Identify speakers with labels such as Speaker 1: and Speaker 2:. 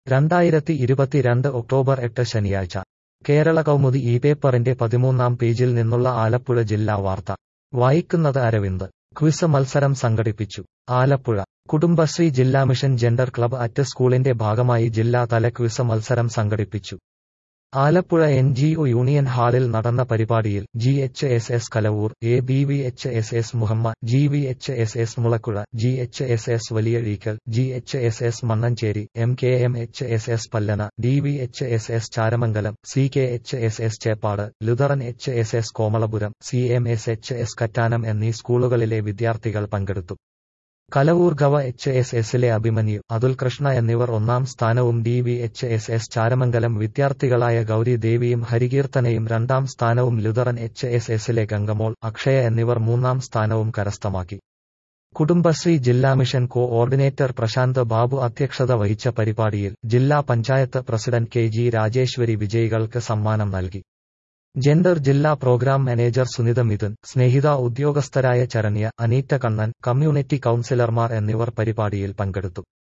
Speaker 1: രണ്ടായിരത്തി ഇരുപത്തിരണ്ട് ഒക്ടോബർ എട്ട് ശനിയാഴ്ച കേരള കൗമുദി ഈ പേപ്പറിന്റെ പതിമൂന്നാം പേജിൽ നിന്നുള്ള ആലപ്പുഴ ജില്ലാ വാർത്ത വായിക്കുന്നത് അരവിന്ദ് ക്വിസ് മത്സരം സംഘടിപ്പിച്ചു ആലപ്പുഴ കുടുംബശ്രീ ജില്ലാ മിഷൻ ജെൻഡർ ക്ലബ് അറ്റ് സ്കൂളിന്റെ ഭാഗമായി ജില്ലാതല ക്വിസ് മത്സരം സംഘടിപ്പിച്ചു Alappuzha N G O union ഹാളിൽ നടന്ന പരിപാടിയിൽ G H S S Kalavoor A B V H S S Muhamma G V H S S Mulakkuzha G H S S Valiyazheekal G H S S Mannancherry M K M H S S Pallana D V H S S Charamangalam C K H S S Cheppad Lutheran H S S Komalapuram C M S H S Kattanam എന്നീ സ്കൂളുകളിലെ വിദ്യാർത്ഥികൾ പങ്കെടുത്തു കലവൂർ ഗവ H S എസിലെ അഭിമന്യു അതുൽ കൃഷ്ണ എന്നിവർ ഒന്നാം സ്ഥാനവും D V H S S Charamangalam വിദ്യാർത്ഥികളായ ഗൗരി ദേവിയും ഹരികീർത്തനയും രണ്ടാം സ്ഥാനവും ലുതറൻ എച്ച് എസ് എസിലെ ഗംഗമോൾ അക്ഷയ എന്നിവർ മൂന്നാം സ്ഥാനവും കരസ്ഥമാക്കി കുടുംബശ്രീ ജില്ലാ mission coordinator Prashanth Babu അധ്യക്ഷത വഹിച്ച പരിപാടിയിൽ ജില്ലാ panchayat president K G Rajeshwari വിജയികൾക്ക് സമ്മാനം നൽകി ജെൻഡർ ജില്ലാ പ്രോഗ്രാം മാനേജർ സുനിത മിഥുൻ സ്നേഹിത ഉദ്യോഗസ്ഥരായ ചരണ്യ അനീറ്റ കണ്ണൻ കമ്മ്യൂണിറ്റി കൌൺസിലർമാർ എന്നിവർ പരിപാടിയിൽ പങ്കെടുത്തു